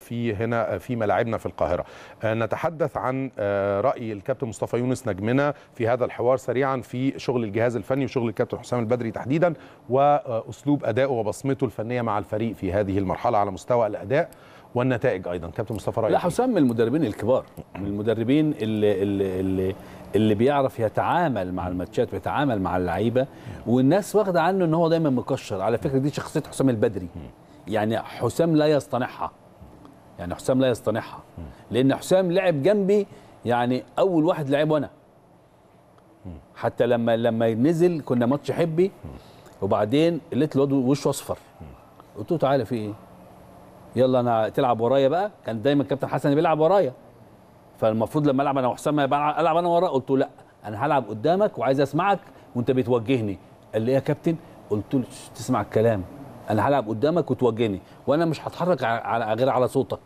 في هنا في ملاعبنا في القاهره آه، نتحدث عن آه، راي الكابتن مصطفى يونس نجمنا في هذا الحوار سريعا في شغل الجهاز الفني وشغل الكابتن حسام البدري تحديدا واسلوب ادائه وبصمته الفنيه مع الفريق في هذه المرحله على مستوى الاداء والنتائج ايضا كابتن مصطفى رايك لا إيه؟ حسام من المدربين الكبار من المدربين اللي اللي اللي, اللي بيعرف يتعامل مع الماتشات ويتعامل مع اللعيبه والناس واخده عنه ان هو دايما مكشر على فكره دي شخصيه حسام البدري يعني حسام لا يصطنعها يعني حسام لا يصطنعها لان حسام لعب جنبي يعني اول واحد لعب وانا حتى لما لما نزل كنا ماتش حبي وبعدين لقيت الواد وشه اصفر قلت له تعالى في ايه يلا انا تلعب ورايا بقى كان دايما كابتن حسن بيلعب ورايا فالمفروض لما العب انا وحسام يبقى العب انا وراه قلت له لا انا هلعب قدامك وعايز اسمعك وانت بتوجهني قال لي إيه يا كابتن قلت له "شش، تسمع الكلام انا هلعب قدامك وتوجهني وانا مش هتحرك ع- على غير على صوتك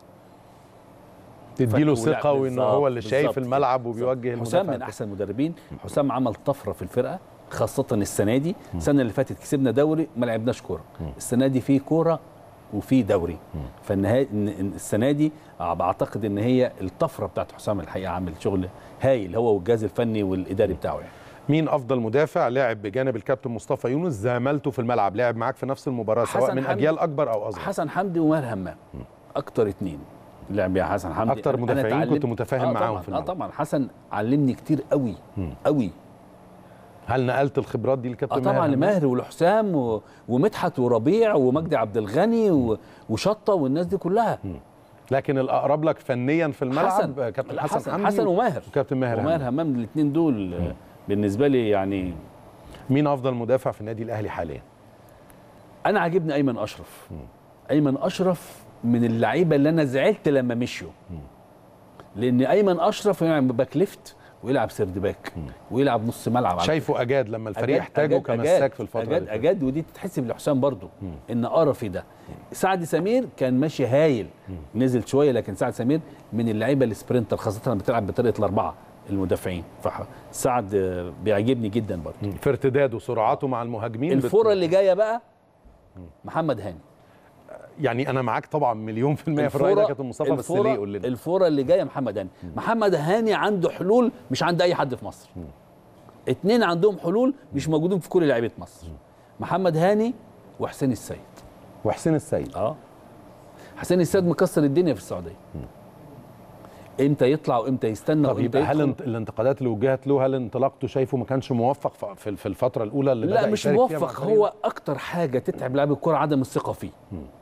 تديله فك- ولعب ثقه وانه بالظبط، هو اللي شايف بالظبط الملعب كده. وبيوجه حسام المدافع من احسن المدربين حسام عمل طفره في الفرقه خاصه السنه دي السنه اللي فاتت كسبنا دوري ما لعبناش كوره السنه دي في كوره وفي دوري فالنهايه السنه دي بعتقد ان هي الطفره بتاعت حسام الحقيقه عامل شغل هايل هو والجهاز الفني والاداري بتاعه يعني مين افضل مدافع لعب بجانب الكابتن مصطفى يونس زاملته في الملعب لعب معاك في نفس المباراه سواء حسن من حمدي. اجيال اكبر او اصغر حسن حمدي وماهر همام اكتر اتنين لعب يا حسن حمدي أكتر أنا- أنا مدافعين اتعلمت- كنت متفاهم آه معاهم طبعاً، في اه الملعب. طبعا حسن علمني كتير قوي قوي هل نقلت الخبرات دي اه للكابتن طبعا ماهر؟ لماهر ولحسام و... ومدحت وربيع ومجدي عبد الغني و... وشطه والناس دي كلها لكن الاقرب لك فنيا في الملعب حسن كابتن لا، حسن, حسن, حمدي حسن وماهر وكابتن ماهر وماهر همام. همام الاثنين دول آه، بالنسبه لي يعني مين افضل مدافع في النادي الاهلي حاليا انا عاجبني ايمن اشرف ايمن اشرف من اللعيبه اللي انا زعلت لما مشيوا لان ايمن اشرف يلعب باك ليفت ويلعب سيرد باك ويلعب نص ملعب على شايفه اجاد لما الفريق أجاد- احتاجه أجاد- كمساك أجاد- في الفتره أجاد دي أجاد ودي تتحسب لحسام برضو ان قرفي ده سعد سمير كان ماشي هايل نزل شويه لكن سعد سمير من اللعيبه السبرنتر خاصه لما بتلعب بطريقه الاربعه المدافعين فسعد آه، بيعجبني جدا برضو في ارتداده وسرعته مع المهاجمين بت- الفرة اللي جايه بقى محمد هاني يعني انا معاك طبعا مليون في المية في الرأي ده يا كابتن مصطفى بس ليه قول لنا الفرة اللي جايه محمد هاني محمد هاني عنده حلول مش عند اي حد في مصر اتنين عندهم حلول مش موجودين في كل لعيبه مصر محمد هاني وحسين السيد وحسين السيد اه حسين السيد مكسر الدنيا في السعوديه امتى يطلع وامتى يستنى طب وامتى يبقى هل يدخل انت- الانتقادات اللي وجهت له هل انطلاقته شايفه ما كانش موفق ف- في في الفتره الاولى اللي لا بدأ مش يشارك فيها مع موفق الفريق؟ هو اكتر حاجه تتعب لاعب الكره عدم الثقه فيه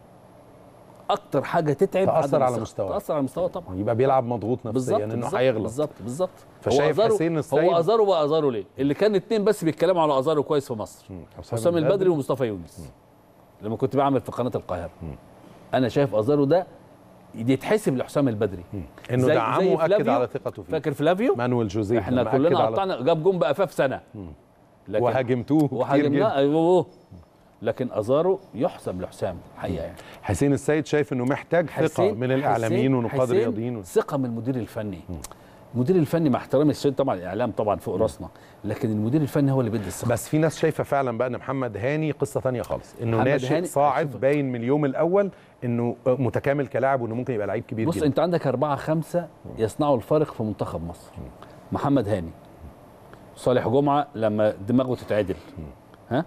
اكتر حاجه تتعب تأثر عدم على الثقة. مستواه. تاثر على مستواه طبعا يبقى بيلعب مضغوط نفسيا بالظبط انه بالظبط، هيغلط بالظبط بالظبط فشايف هو أزارو- حسين السيد- هو ازارو بقى ازارو ليه اللي كان اتنين بس بيتكلموا على ازارو كويس في مصر حسام البدري ومصطفى يونس لما كنت بعمل في قناه القاهره انا شايف ازارو ده يتحسب لحسام البدري انه زي- دعمه زي واكد فلافيو. على ثقته فيه فاكر فلافيو مانويل جوزيه احنا لما أكد كلنا على- قطعنا جاب جون بقفاه في سنه لكن وهاجمتوه كتير وهاجمناه جدا ايوه لكن ازارو يحسب لحسام حقيقه يعني حسين السيد شايف انه محتاج ثقه حسين- من الاعلاميين حسين- ونقاد حسين الرياضيين ثقه من المدير الفني المدير الفني مع احترامي الشديد طبعا الاعلام طبعا فوق راسنا لكن المدير الفني هو اللي بيدي الثقه بس في ناس شايفه فعلا بقى ان محمد هاني قصه ثانيه خالص انه محمد ناشئ هاني- صاعد شوف- باين من اليوم الاول انه متكامل كلاعب وانه ممكن يبقى لعيب كبير بص جدا انت عندك أربعة خمسة يصنعوا الفارق في منتخب مصر محمد هاني صالح جمعة لما دماغه تتعدل ها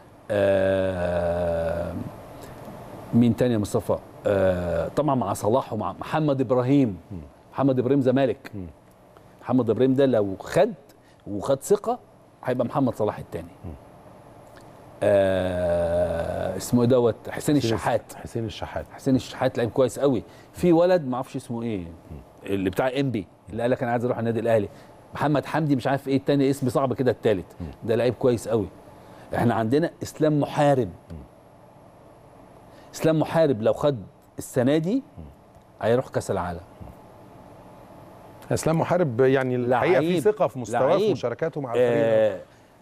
آه مين تاني يا مصطفى آه طبعا مع صلاح ومع محمد ابراهيم محمد ابراهيم زمالك محمد ابراهيم ده لو خد وخد ثقه هيبقى محمد صلاح التاني آه اسمه ايه دوت حسين الشحات حسين الشحات حسين الشحات لعيب كويس قوي في ولد ما اعرفش اسمه ايه اللي بتاع انبي اللي قال لك انا عايز اروح النادي الاهلي محمد حمدي مش عارف ايه التاني اسم صعب كده التالت ده لعيب كويس قوي احنا عندنا اسلام محارب اسلام محارب لو خد السنه دي هيروح كاس العالم اسلام محارب يعني الحقيقه في لعيب. ثقه في مستواه في لعيب. مشاركاته مع الفريق آه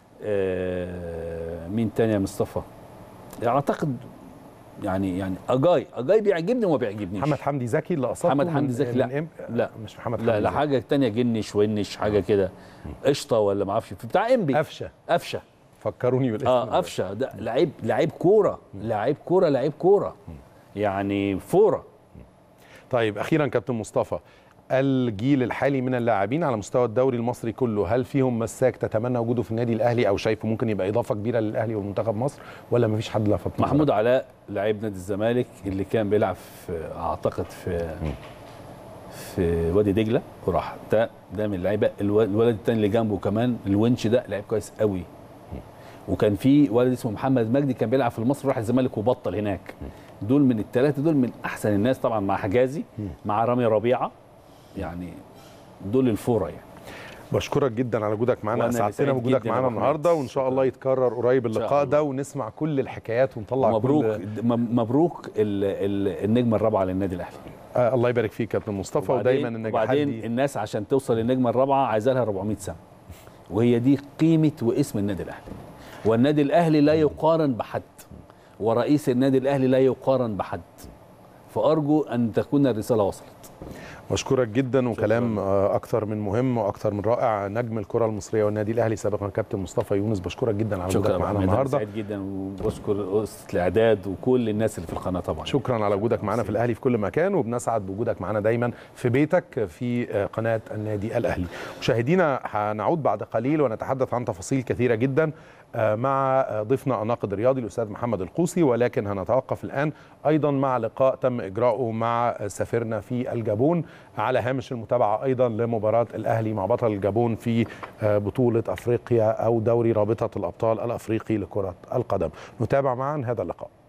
آه مين تاني يا مصطفى اعتقد يعني يعني اجاي اجاي بيعجبني وما بيعجبنيش محمد حمدي زكي اللي قصدته محمد حمدي من- زكي من لا إم- لا مش محمد لا حمدي لا زكي. حاجه تانية جنش ونش حاجه كده قشطه ولا ما اعرفش في بتاع انبي قفشه قفشه فكروني بالاسم اه ده. قفشه ده لعيب لعيب كوره لعيب كوره لعيب كوره يعني فوره طيب اخيرا كابتن مصطفى الجيل الحالي من اللاعبين على مستوى الدوري المصري كله هل فيهم مساك تتمنى وجوده في النادي الاهلي او شايفه ممكن يبقى اضافه كبيره للاهلي والمنتخب مصر ولا مفيش حد لفت نظرك؟ محمود علاء لعيب نادي الزمالك اللي كان بيلعب في اعتقد في في وادي دجله وراح ده ده من اللعيبه الو- الولد الثاني اللي جنبه كمان الونش ده لعيب كويس قوي وكان في ولد اسمه محمد مجدي كان بيلعب في مصر راح الزمالك وبطل هناك دول من الثلاثه دول من احسن الناس طبعا مع حجازي مع رامي ربيعه يعني دول الفوره يعني بشكرك جدا على وجودك معانا وأنا اسعدتنا سعيد بوجودك جداً يا معانا أبو حميد. النهارده وان شاء الله يتكرر قريب شاء اللقاء الله. ده ونسمع كل الحكايات ونطلع مبروك كل م- مبروك ال ال النجمه الرابعه للنادي الاهلي آه الله يبارك فيك كابتن مصطفى ودايما النجاحات وبعدين دي الناس عشان توصل للنجمه الرابعه عايزه لها 400 سنه وهي دي قيمه واسم النادي الاهلي والنادي الاهلي لا يقارن بحد ورئيس النادي الاهلي لا يقارن بحد فارجو ان تكون الرساله وصلت بشكرك جدا وكلام آه، اكثر من مهم واكثر من رائع نجم الكره المصريه والنادي الاهلي سابقا كابتن مصطفى يونس بشكرك جدا على وجودك شكرا معانا معنا النهارده سعيد جدا وبشكر اسره الاعداد وكل الناس اللي في القناه طبعا شكرا على وجودك معنا في الاهلي في كل مكان وبنسعد بوجودك معنا دايما في بيتك في آه، قناه النادي الاهلي مشاهدينا هنعود بعد قليل ونتحدث عن تفاصيل كثيره جدا آه، مع آه، ضيفنا الناقد الرياضي الاستاذ محمد القوسي ولكن هنتوقف الان ايضا مع لقاء تم اجراؤه مع آه، سفيرنا في الجابون على هامش المتابعه ايضا لمباراه الاهلي مع بطل الجابون في آه، بطوله افريقيا او دوري رابطه الابطال الافريقي لكره القدم نتابع معا هذا اللقاء